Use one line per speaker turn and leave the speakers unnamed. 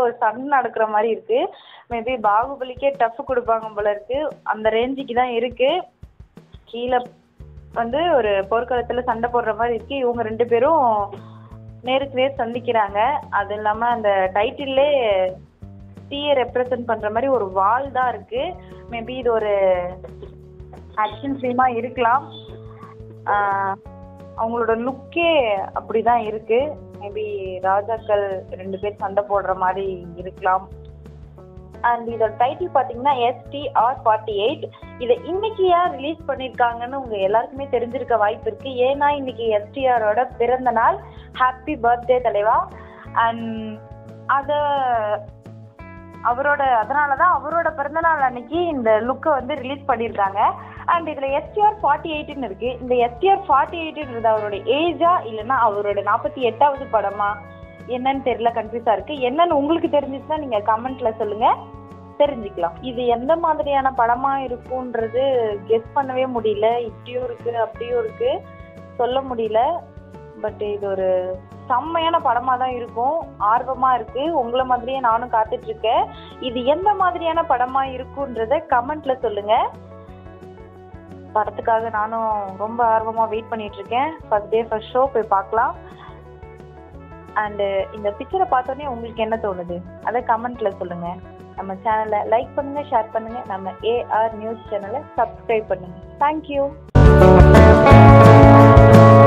ஒரு சண்டை நடக்கிற மாதிரி இருக்கு மேபி பாகுபலிக்கே டஃப் கொடுப்பாங்க போல இருக்கு அந்த ரேஞ்சுக்கு தான் இருக்கு கீழே வந்து ஒரு போர்க்களத்துல சண்டை போடுற மாதிரி இருக்கு இவங்க ரெண்டு பேரும் நேருக்கு நேர் சந்திக்கிறாங்க அது இல்லாம அந்த டைட்டில்லே தீயை ரெப்ரசன்ட் பண்ற மாதிரி ஒரு வால் தான் இருக்கு மேபி இது ஒரு ஆக்ஷன் ஃபிலிமா இருக்கலாம் ஆஹ் அவங்களோட லுக்கே அப்படிதான் இருக்கு மேபி ராஜாக்கள் ரெண்டு பேர் சண்டை போடுற மாதிரி இருக்கலாம் அண்ட் இதோட டைட்டில் பார்த்தீங்கன்னா எஸ்டிஆர் ஃபார்ட்டி எயிட் இதை இன்னைக்கு ஏன் ரிலீஸ் பண்ணியிருக்காங்கன்னு உங்க எல்லாருக்குமே தெரிஞ்சிருக்க வாய்ப்பு இருக்கு ஏன்னா இன்னைக்கு எஸ்டிஆரோட பிறந்த நாள் ஹாப்பி பர்த்டே தலைவா அண்ட் அதை அவரோட அதனால தான் அவரோட பிறந்தநாள் அன்னைக்கு இந்த லுக்கை வந்து ரிலீஸ் பண்ணியிருக்காங்க அண்ட் இதில் எஸ்டிஆர் ஃபார்ட்டி எயிட்டுன்னு இருக்கு இந்த எஸ்டிஆர் ஃபார்ட்டி எயிட்டுன்றது அவரோட ஏஜா இல்லைன்னா அவரோட நாற்பத்தி எட்டாவது படமா என்னன்னு தெரியல கன்ஃபியூஸாக இருக்கு என்னன்னு உங்களுக்கு தெரிஞ்சிச்சுன்னா நீங்கள் கமெண்ட்ல சொல்லுங்க தெரிஞ்சுக்கலாம் இது எந்த மாதிரியான படமா இருக்குன்றது கெஸ் பண்ணவே முடியல இப்படியும் இருக்கு அப்படியும் இருக்கு சொல்ல முடியல பட் இது ஒரு செம்மையான படமா தான் இருக்கும் ஆர்வமா இருக்கு உங்களை மாதிரியே நானும் காத்துட்டு இருக்கேன் இது எந்த மாதிரியான படமா இருக்குன்றத கமெண்ட்ல சொல்லுங்க படத்துக்காக நானும் ரொம்ப ஆர்வமா வெயிட் பண்ணிட்டு இருக்கேன் ஃபர்ஸ்ட் டே ஃபர்ஸ்ட் ஷோ போய் பார்க்கலாம் அண்டு இந்த பிக்சரை பார்த்தோன்னே உங்களுக்கு என்ன தோணுது அதை கமெண்ட்ல சொல்லுங்க நம்ம சேனலை லைக் பண்ணுங்க ஷேர் பண்ணுங்க நம்ம ஏஆர் நியூஸ் சேனலை சப்ஸ்கிரைப் பண்ணுங்க தேங்க்யூ